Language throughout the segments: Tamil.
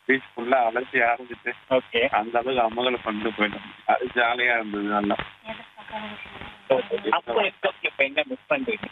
பீச் ஃபுல்லா அலசி ஆரம்பிச்சு ஓகே அந்த அளவுக்கு அம்மகளை கொண்டு போயிட்டோம் அது ஜாலியா இருந்தது நல்லா அப்போ இப்போ இப்போ என்ன மிஸ் பண்றீங்க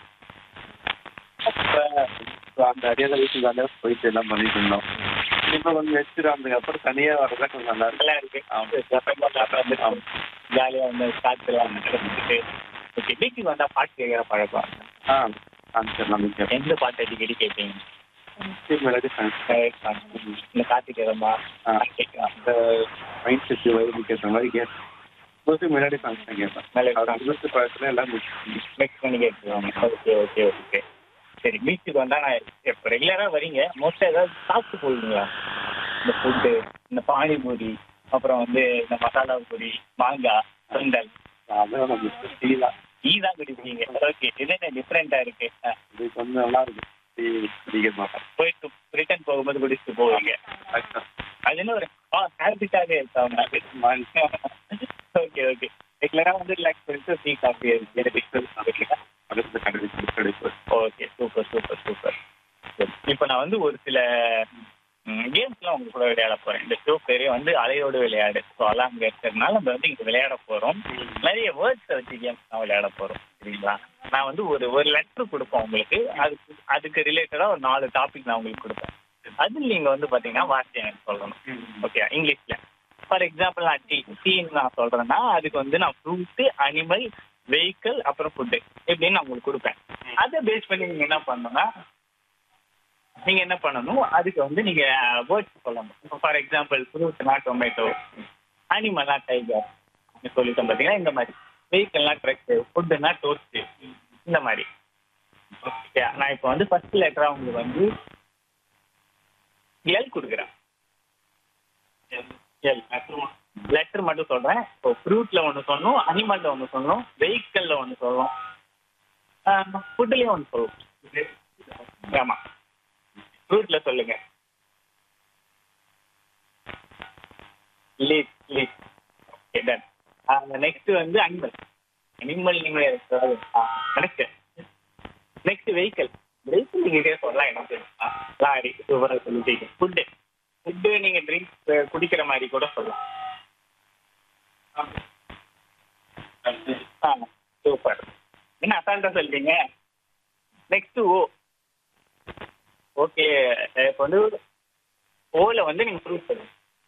அப்ப அந்த அரியாத வயசு ஜாலியா போயிட்டு எல்லாம் பண்ணிட்டு இருந்தோம் இப்ப கொஞ்சம் வச்சிருந்ததுக்கு அப்புறம் தனியா வரதா கொஞ்சம் நல்லா இருக்கு நல்லா இருக்கு ஆமா. ஜாலியா வந்து காத்துலாம் நடந்துட்டு ஓகே வீட்டுக்கு வந்தா பாட்டு கேட்கிற பழக்கம் ஆ ஆன்சர் நம்ம எந்த பாட்டு அடிக்கடி கேட்பீங்க மெலடி இந்த கார்த்திகேயமா ஆ. கேட்கலாம் அந்த மைண்ட் செட் வயது கேட்குற மாதிரி கேட்பேன் மோஸ்ட்லி மெலடி சாங்ஸ் தான் கேட்பேன் Melody அவர் songs. புதுசு பழத்துல எல்லாம் மிக்ஸ் மிக்ஸ் பண்ணி கேட்டுருவாங்க ஓகே ஓகே ஓகே சரி பீச்சுக்கு வந்தா நான் இப்போ ரெகுலரா வரீங்க மோஸ்டா ஏதாவது சாப்பிட்டு போவீங்களா இந்த ஃபுட்டு இந்த பானிபூரி அப்புறம் வந்து இந்த மசாலா பூரி மாங்காய் சுண்டல் அதான் நம்ம டீ தான் டீ தான் குடிப்பீங்க ஓகே இது என்ன டிஃப்ரெண்டா இருக்கு அஹ், இது கொஞ்சம் நல்லா இருக்கு டீ குடிக்க மாட்டேன் போயிட்டு ரிட்டர்ன் போகும்போது குடிச்சிட்டு போவீங்க அது என்ன ஒரு ஹேபிட்டாகவே இருக்கா உங்களுக்கு ஓகே ஓகே ரெகுலரா வந்து ரிலாக்ஸ் பண்ணிட்டு டீ காஃபி எடுத்து அடுத்த கடைக்கு கிடைக்கும் ஓகே சூப்பர் சூப்பர் சூப்பர் இப்போ நான் வந்து ஒரு சில கேம்ஸ்லாம் உங்க கூட விளையாட போறேன் இந்த ஷோ பேரே வந்து அலையோடு விளையாடு ஸோ அலாம் அங்கே இருக்கிறதுனால நம்ம வந்து இங்கே விளையாட போறோம் நிறைய வேர்ட்ஸை வச்சு கேம்ஸ் தான் விளையாட போறோம் சரிங்களா நான் வந்து ஒரு ஒரு லெட்டர் கொடுப்பேன் உங்களுக்கு அதுக்கு அதுக்கு ரிலேட்டடா ஒரு நாலு டாபிக் நான் உங்களுக்கு கொடுப்பேன் அதில் நீங்க வந்து பாத்தீங்கன்னா வார்த்தை எனக்கு சொல்லணும் ஓகே இங்கிலீஷ்ல ஃபார் எக்ஸாம்பிள் நான் டீ டீன்னு நான் சொல்றேன்னா அதுக்கு வந்து நான் ஃப்ரூட்டு அனிமல் வெஹிக்கிள் அப்புறம் ஃபுட்டு இப்படின்னு நான் உங்களுக்கு கொடுப்பேன் அதை பேஸ் பண்ணி நீங்க என்ன பண்ணணும்னா நீங்க என்ன பண்ணணும் அதுக்கு வந்து நீங்க வேர்ட்ஸ் சொல்லணும் இப்போ ஃபார் எக்ஸாம்பிள் ஃப்ரூட்னா டொமேட்டோ அனிமல்னா டைகர் சொல்லிட்டோம் பார்த்தீங்கன்னா இந்த மாதிரி வெஹிக்கிள்னா ட்ரக் ஃபுட்டுனா டோஸ்ட் இந்த மாதிரி ஓகே நான் இப்போ வந்து ஃபர்ஸ்ட் லெட்டரா உங்களுக்கு வந்து எல் கொடுக்குறேன் எல் லெட்டர் மட்டும் சொல்றேன் இப்போ ஃப்ரூட்ல ஒன்று சொல்லணும் அனிமல்ல ஒன்று சொல்லணும் வெஹிக்கிள்ல ஒன்று சொல்லணும் ஃபுட்டுலயும் ஒன்று சொல்லணும் ஆமா ஃப்ரூட்ல சொல்லுங்க lead lead okay done next வந்து அனிமல் அனிமல் நீங்க நெக்ஸ்ட் நெக்ஸ்ட் வெஹிக்கிள் வெஹிக்கிள் நீங்க இதே சொல்லலாம் எனக்கு ஆ, லாரி சூப்பராக சொல்லிட்டீங்க ஃபுட்டு ஃபுட்டு நீங்க ட்ரிங்க்ஸ் குடிக்கிற மாதிரி கூட சொல்லலாம் ஆ சூப்பர் என்ன அசால்ட்டா சொல்றீங்க நெக்ஸ்ட் ஓ ஓகே இப்போ வந்து ஓல வந்து நீங்க ஃப்ரூட் சொல்லுங்க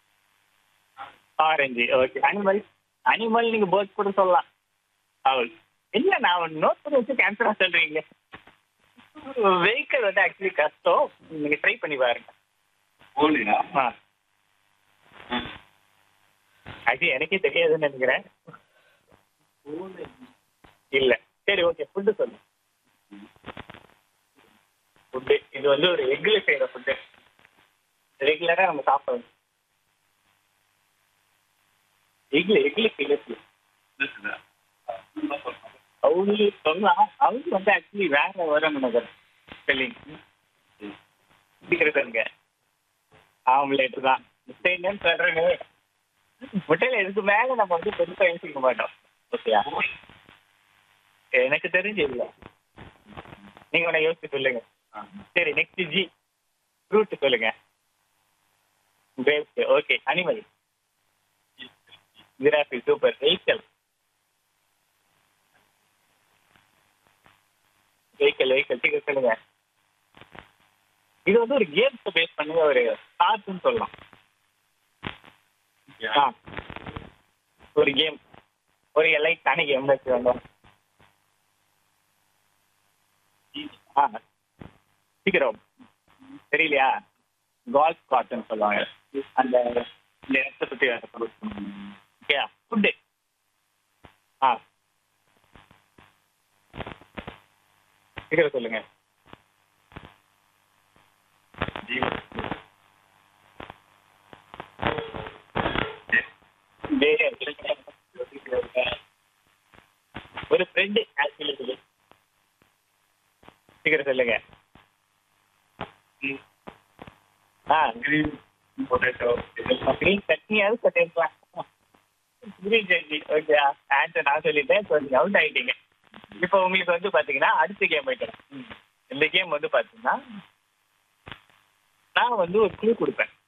ஆரஞ்சு ஓகே அனிமல் அனிமல் நீங்க பேர்ட்ஸ் கூட சொல்லலாம் அவள் இல்ல நான் நோட் பண்ணி வச்சு கேன்சரா சொல்றீங்க வெஹிக்கிள் வந்து ஆக்சுவலி கஷ்டம் நீங்க ட்ரை பண்ணி பாருங்க ஓலியா ஆ ஆக்சுவலி எனக்கே தெரியாதுன்னு நினைக்கிறேன் இல்ல சரி ஓகே ஃபுட்டு சொல்லு ஃபுட்டு இது வந்து ஒரு எக்ல செய்யற ஃபுட்டு ரெகுலரா நம்ம சாப்பிடுவோம் எக்ல எக்ல செய்யறது அவங்க சொல்லலாம் அவங்க வந்து ஆக்சுவலி வேற வரும் நினைக்கிறேன் ஸ்பெல்லிங் சீக்கிரங்க ஆம்லேட் தான் முட்டைன்னு சொல்றேங்க முட்டையில இதுக்கு மேல நம்ம வந்து பெருசா யோசிக்க மாட்டோம் ஓகேயா எனக்கு தெரிஞ்சு இல்ல நீங்க உன யோசிச்சு சொல்லுங்க சரி நெக்ஸ்ட் ஜி ஃப்ரூட் சொல்லுங்க grapes okay animal giraffe super vehicle vehicle vehicle சீக்கிரம் சொல்லுங்க இது வந்து ஒரு கேம்ஸ் பேஸ் பண்ணி ஒரு ஸ்டார்ட்னு சொல்லலாம் ஆ ஒரு கேம் ஒரு லைட்டான கேம் வச்சு வந்தோம் ஆ சீக்கிரம் தெரியலையா கால்ஃப் கார்ட்னு சொல்லுவாங்க அந்த இந்த இடத்தை சுற்றி ஓகே ஃபுட்டு ஆ சீக்கிரம் சொல்லுங்க வேற ஒரு ஃப்ரெண்டு ஆக்சுவலி சீக்கிரம் சொல்லுங்க ஆ கிரீன் பொட்டேட்டோ கிரீன் சட்னியாவது சொல்லிருக்கலாம் கிரீன் சட்னி ஓகே ஆன்சர் நான் சொல்லிட்டேன் ஸோ நீங்கள் அவுட் ஆகிட்டீங்க இப்போ உங்களுக்கு வந்து பார்த்தீங்கன்னா அடுத்த கேம் வைக்கிறேன் இந்த கேம் வந்து பார்த்தீங்கன்னா நான் வந்து ஒரு க்ளூ கொடுப்பேன்